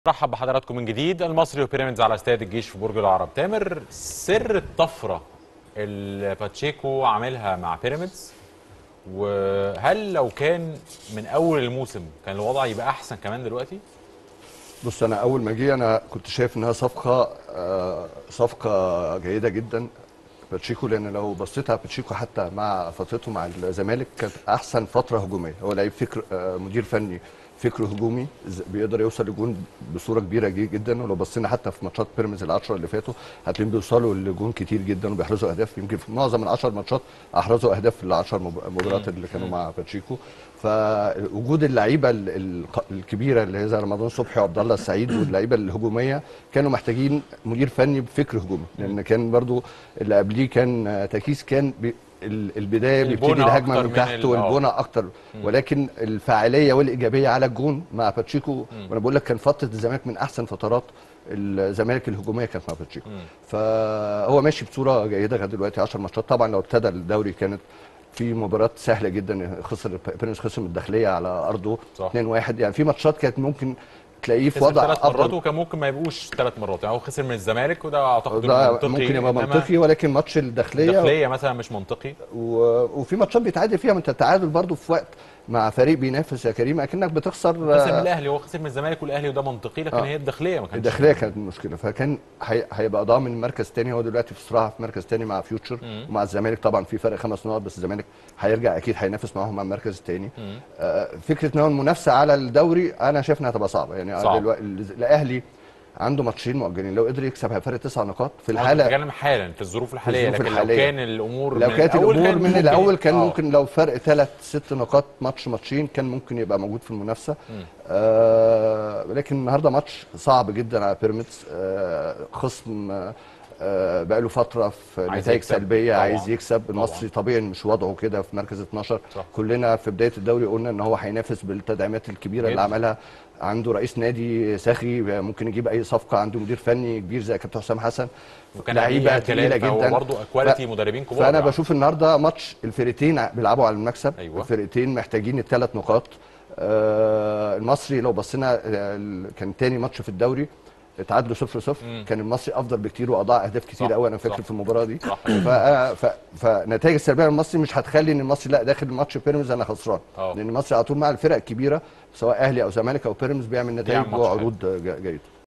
رحب بحضراتكم من جديد المصري وبيراميدز على استاد الجيش في برج العرب تامر سر الطفره اللي باتشيكو عاملها مع بيراميدز وهل لو كان من اول الموسم كان الوضع يبقى احسن كمان دلوقتي بص انا اول ما جه انا كنت شايف انها صفقه آه، صفقه جيده جدا باتشيكو لان لو بصيت على باتشيكو حتى مع فترته مع الزمالك كانت احسن فتره هجوميه هو لعيب فكر آه، مدير فني فكره هجومي ز- بيقدر يوصل لجون بصوره كبيره جي- جدا ولو بصينا حتى في ماتشات بيراميدز العشره اللي فاتوا هتلاقيهم بيوصلوا لجون كتير جدا وبيحرزوا اهداف يمكن في معظم العشر ماتشات احرزوا اهداف في العشر مب- مباريات اللي كانوا مع باتشيكو فوجود اللعيبه ال- ال- الكبيره اللي هي زي رمضان صبحي وعبد الله السعيد واللعيبه الهجوميه كانوا محتاجين مدير فني بفكر هجومي لان كان برضو اللي قبليه كان آه، تكيس كان بي ال- البدايه البنى بيبتدي الهجمه أكتر من من تحت ال- والبنى اكتر ولكن الفاعليه والايجابيه على الجون مع باتشيكو وانا بقول لك كان فتره الزمالك من احسن فترات الزمالك الهجوميه كانت مع باتشيكو فهو ماشي بصوره جيده لغايه دلوقتي 10 ماتشات طبعا لو ابتدى الدوري كانت في مباراه سهله جدا خسر بيراميدز خسر من الداخليه على ارضه صح. 2-1 يعني في ماتشات كانت ممكن تلاقيه في خسر وضع ثلاث مرات افضل وكان ممكن ما يبقوش ثلاث مرات يعني هو خسر من الزمالك وده اعتقد إنه ده منطقي ممكن يبقى إنما منطقي ولكن ماتش الداخليه الداخليه مثلا مش منطقي و... وفي ماتشات بيتعادل فيها ما انت التعادل برضو في وقت مع فريق بينافس يا كريم اكنك بتخسر خسر من آه، الاهلي هو خسر من الزمالك والاهلي وده منطقي لكن آه. هي الداخليه ما كانش الداخليه كانت المشكله فكان هي... هيبقى ضامن مركز تاني هو دلوقتي في صراع في مركز تاني مع فيوتشر ومع الزمالك طبعا في فرق خمس نقط بس الزمالك هيرجع اكيد هينافس معاهم على المركز التاني آه فكره ان هو المنافسه على الدوري انا شايف انها هتبقى صعبه يعني صعب. دلوقتي الاهلي عنده ماتشين مؤجلين لو قدر يكسب هيفرق تسع نقاط في انا الحاله بتكلم حالا في الظروف الحاليه الظروف لكن الحالية. لو كان الامور لو من كانت الأول الامور كان من ممكن- الاول كان آه. ممكن لو فرق ثلاث ست نقاط ماتش ماتشين كان ممكن يبقى موجود في المنافسه آه لكن النهارده ماتش صعب جدا على بيراميدز آه خصم آه آه بقاله فتره في عايز نتائج يكسب. سلبيه طبعاً. عايز يكسب المصري طبيعي مش وضعه كده في مركز 12 صح. كلنا في بدايه الدوري قلنا ان هو هينافس بالتدعيمات الكبيره اللي جداً. عملها عنده رئيس نادي ساخي ممكن يجيب اي صفقه عنده مدير فني كبير زي كابتن حسام حسن وكان لعيبه عليه تقيله كلام، فهو جدا برضه كواليتي مدربين كبار فانا يعني. بشوف النهارده ماتش الفرقتين ع- بيلعبوا على المكسب أيوة. الفرقتين محتاجين الثلاث نقاط آه المصري لو بصينا آه، ال- كان تاني ماتش في الدوري اتعادلوا 0 0 كان المصري افضل بكتير واضاع اهداف كتير صح، قوي انا فاكر صح. في المباراه دي صح. ف... ف... فنتائج السلبيه للمصري مش هتخلي ان المصري لا داخل ماتش بيراميدز انا خسران آه. لان المصري على طول مع الفرق الكبيره سواء اهلي او زمالك او بيراميدز بيعمل نتائج بيعمل ماتش حلو. وعروض ج- جيده